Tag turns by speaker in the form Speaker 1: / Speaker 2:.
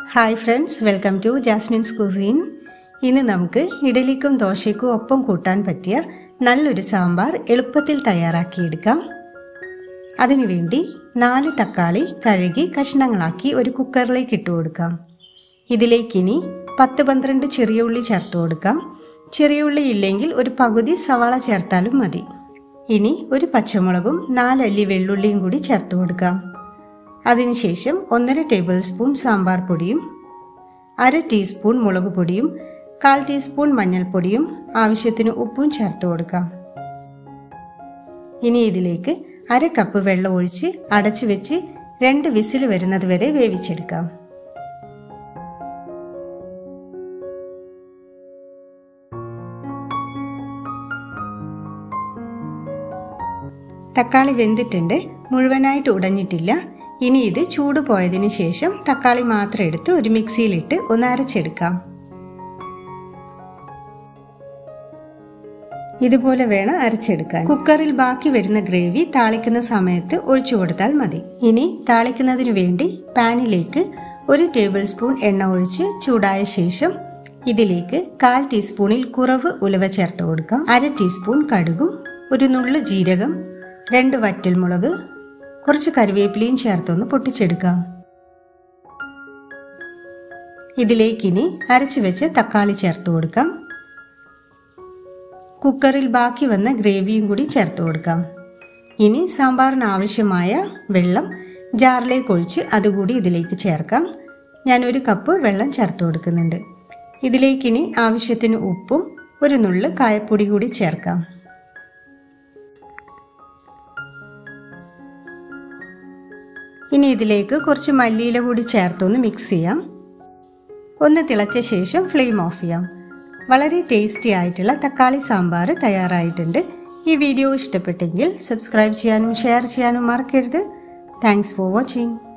Speaker 1: hi friends welcome to Jasmine's cuisine ഇന്ന് നമുക്ക് ഇഡലിക്കും ദോശയ്ക്കും ഒപ്പം കൂട്ടാൻ പറ്റിയ നല്ലൊരു സാമ്പാർ എളുപ്പത്തിൽ തയ്യാറാക്കിയെടുക്കാം അതിനുവേണ്ടി നാല് തക്കാളി കഴുകി കഷ്ണങ്ങളാക്കി ഒരു കുക്കറിലേക്ക് ഇട്ട് കൊടുക്കാം ഇതിലേക്കിനി പത്ത് പന്ത്രണ്ട് ചെറിയ ഉള്ളി ചേർത്ത് കൊടുക്കാം ചെറിയ ഉള്ളി ഇല്ലെങ്കിൽ ഒരു പകുതി സവാള ചേർത്താലും മതി ഇനി ഒരു പച്ചമുളകും നാലല്ലി വെള്ളുള്ളിയും കൂടി ചേർത്ത് കൊടുക്കാം അതിനുശേഷം ഒന്നര ടേബിൾ സ്പൂൺ സാമ്പാർ പൊടിയും അര ടീസ്പൂൺ മുളക് പൊടിയും കാൽ ടീസ്പൂൺ മഞ്ഞൾപ്പൊടിയും ആവശ്യത്തിന് ഉപ്പും ചേർത്ത് കൊടുക്കാം ഇനി ഇതിലേക്ക് അര കപ്പ് വെള്ളം ഒഴിച്ച് അടച്ചു വെച്ച് രണ്ട് വിസിൽ വരുന്നത് വരെ വേവിച്ചെടുക്കാം തക്കാളി വെന്തിട്ടുണ്ട് മുഴുവനായിട്ട് ഉടഞ്ഞിട്ടില്ല ഇനി ഇത് ചൂട് പോയതിന് ശേഷം തക്കാളി മാത്രം എടുത്ത് ഒരു മിക്സിയിലിട്ട് ഒന്ന് അരച്ചെടുക്കാം ഇതുപോലെ വേണം അരച്ചെടുക്കാൻ കുക്കറിൽ ബാക്കി വരുന്ന ഗ്രേവി താളിക്കുന്ന സമയത്ത് ഒഴിച്ചു കൊടുത്താൽ മതി ഇനി താളിക്കുന്നതിന് വേണ്ടി പാനിലേക്ക് ഒരു ടേബിൾ സ്പൂൺ എണ്ണ ഒഴിച്ച് ചൂടായ ശേഷം ഇതിലേക്ക് കാൽ ടീസ്പൂണിൽ കുറവ് ഉലവ ചേർത്ത് കൊടുക്കാം അര ടീസ്പൂൺ കടുകും ഒരു നുള്ളു ജീരകം രണ്ട് വറ്റൽമുളക് കുറച്ച് കറിവേപ്പിലയും ചേർത്തൊന്ന് പൊട്ടിച്ചെടുക്കാം ഇതിലേക്കിനി അരച്ചു വെച്ച് തക്കാളി ചേർത്ത് കൊടുക്കാം കുക്കറിൽ ബാക്കി വന്ന ഗ്രേവിയും കൂടി ചേർത്ത് കൊടുക്കാം ഇനി സാമ്പാറിന് ആവശ്യമായ വെള്ളം ജാറിലേക്ക് ഒഴിച്ച് അതുകൂടി ഇതിലേക്ക് ചേർക്കാം ഞാൻ ഒരു കപ്പ് വെള്ളം ചേർത്ത് കൊടുക്കുന്നുണ്ട് ഇതിലേക്കിനി ആവശ്യത്തിന് ഉപ്പും ഒരു നുള്ള് കായപ്പൊടി കൂടി ചേർക്കാം ഇനി ഇതിലേക്ക് കുറച്ച് മല്ലിയില കൂടി ചേർത്തൊന്ന് മിക്സ് ചെയ്യാം ഒന്ന് തിളച്ച ശേഷം ഫ്ലെയിം ഓഫ് ചെയ്യാം വളരെ ടേസ്റ്റി ആയിട്ടുള്ള തക്കാളി സാമ്പാർ തയ്യാറായിട്ടുണ്ട് ഈ വീഡിയോ ഇഷ്ടപ്പെട്ടെങ്കിൽ സബ്സ്ക്രൈബ് ചെയ്യാനും ഷെയർ ചെയ്യാനും മറക്കരുത് താങ്ക്സ് ഫോർ വാച്ചിങ്